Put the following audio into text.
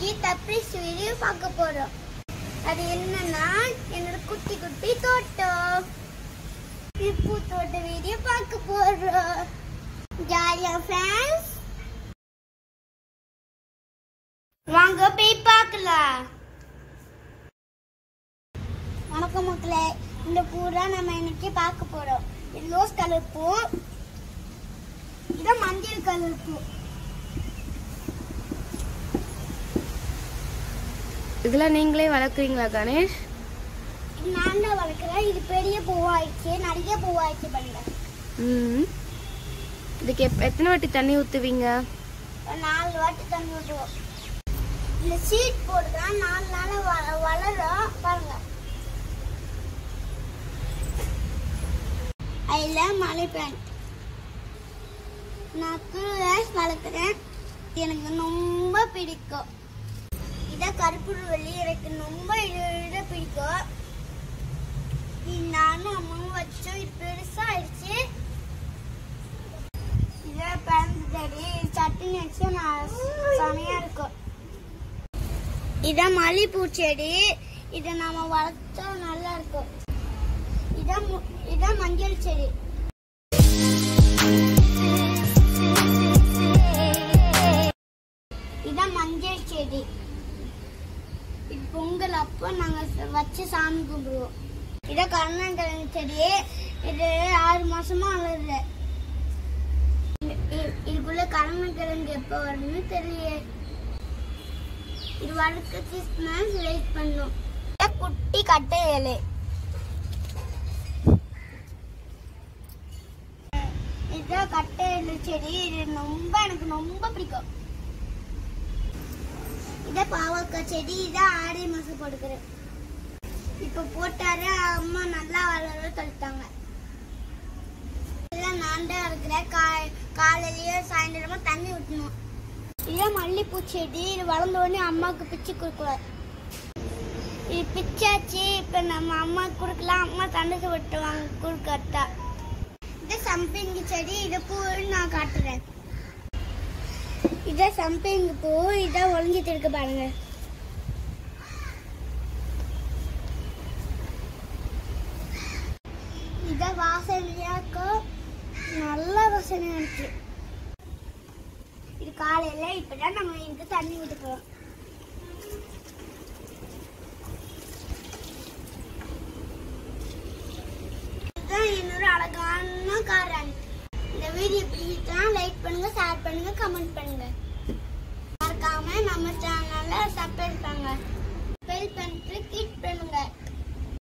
இன்னைக்கு Tabriz video பார்க்க போறோம் அது என்னன்னா என்னோட குட்டி குட்டி தோட்டம் பூ தோட்ட வீடியோ பார்க்க போறோம் ஜாலியா ஃப்ரெண்ட்ஸ் வாங்க போய் பார்க்கலாம் வணக்கம் மக்களே இந்த பூ தான் நம்ம இன்னைக்கு பார்க்க போறோம் இது ரோஸ் கலர் பூ இது மஞ்சள் கலர் பூ இதெல்லாம் நீங்களே வளர்க்குறீங்களா கணேஷ் இது நான் தான் வளர்க்குறேன் இது பெரிய பூவாயிடுச்சு நிறைய பூவாயிடுச்சு பண்ணுங்க ம் இதுக்கு எப் எத்தனை வாட்டி தண்ணி ஊற்றுவீங்க ஒரு நாலு வாட்டி தண்ணி விட்டுருவோம் இந்த சீட் போட்டுதான் நாலு நாள் வ- வளரும் பாருங்க அதில் மலை பிளான்ட் நான் டூ வளர்க்குறேன் எனக்கு ரொம்ப பிடிக்கும் இதை கருப்பு வெள்ளி எனக்கு ரொம்ப இது இது பிடிக்கும் இது நானும் அம்மாவும் வச்சோம் இது பெருசா ஆயிடுச்சு இதை பிறந்தடி சட்னி வச்சு நான் செமையா இருக்கும் இதான் மல்லிப்பூ செடி இதை நாம வளர்த்தா நல்லா இருக்கும் இதான் மு- இதான் மஞ்சள் செடி இதான் மஞ்சள் செடி இது பொங்கல் அப்போ நாங்க ச- வச்சு சாமி கும்பிடுவோம் இதான் கருணாங்கிழங்கு செடி இது ஆறு மாசமா வளருது இ- இ- இதுக்குள்ள கருணக்கிழங்கு எப்போ வரும்னு தெரியல இது வளர்க்க சிக்ஸ் மந்த்ஸ் வெயிட் பண்ணும் இது குட்டி கட்டை இலை இதுதான் கட்டை இலை செடி இது ரொம்ப எனக்கு ரொம்ப பிடிக்கும் இத பாவக்காய் செடி இத ஆடி மாசம் போட்டுக்கிறேன் இப்ப போட்டாரு அம்மா நல்லா வளர தொலைத்தாங்க இதெல்லாம் நான் தான் இருக்கிறேன் கா- காலையிலயோ சாயந்தரமா தண்ணி ஊற்றணும் இதான் மல்லிப்பூ செடி இது வளர்ந்த உடனே அம்மாவுக்கு பிச்சு கொடுக்கலாம் இது பிச்சாச்சு இப்ப நம்ம அம்மாவுக்கு கொடுக்கலாம் அம்மா சண்டைக்கு விட்டுவாங்க கொடுக்கட்டா இது சம்பிங்கி செடி இதை பூ நான் காட்டுறேன் இதான் சம்பிங்கி பூ இதான் ஒளிஞ்சிட்டு இருக்கு பாருங்க இதான் வாசனையா இருக்கும் நல்ல வாசனையா இருக்கு இது காலையில இப்பதான் நம்ம இதுக்கு தண்ணி விட்டுக்கிறோம் இதுதான் என்னோட அழகான காரணம் இந்த வீடியோ பிடிச்சிட்டா லைக் பண்ணுங்க ஷேர் பண்ணுங்க கமெண்ட் பண்ணுங்க மறக்காம நம்ம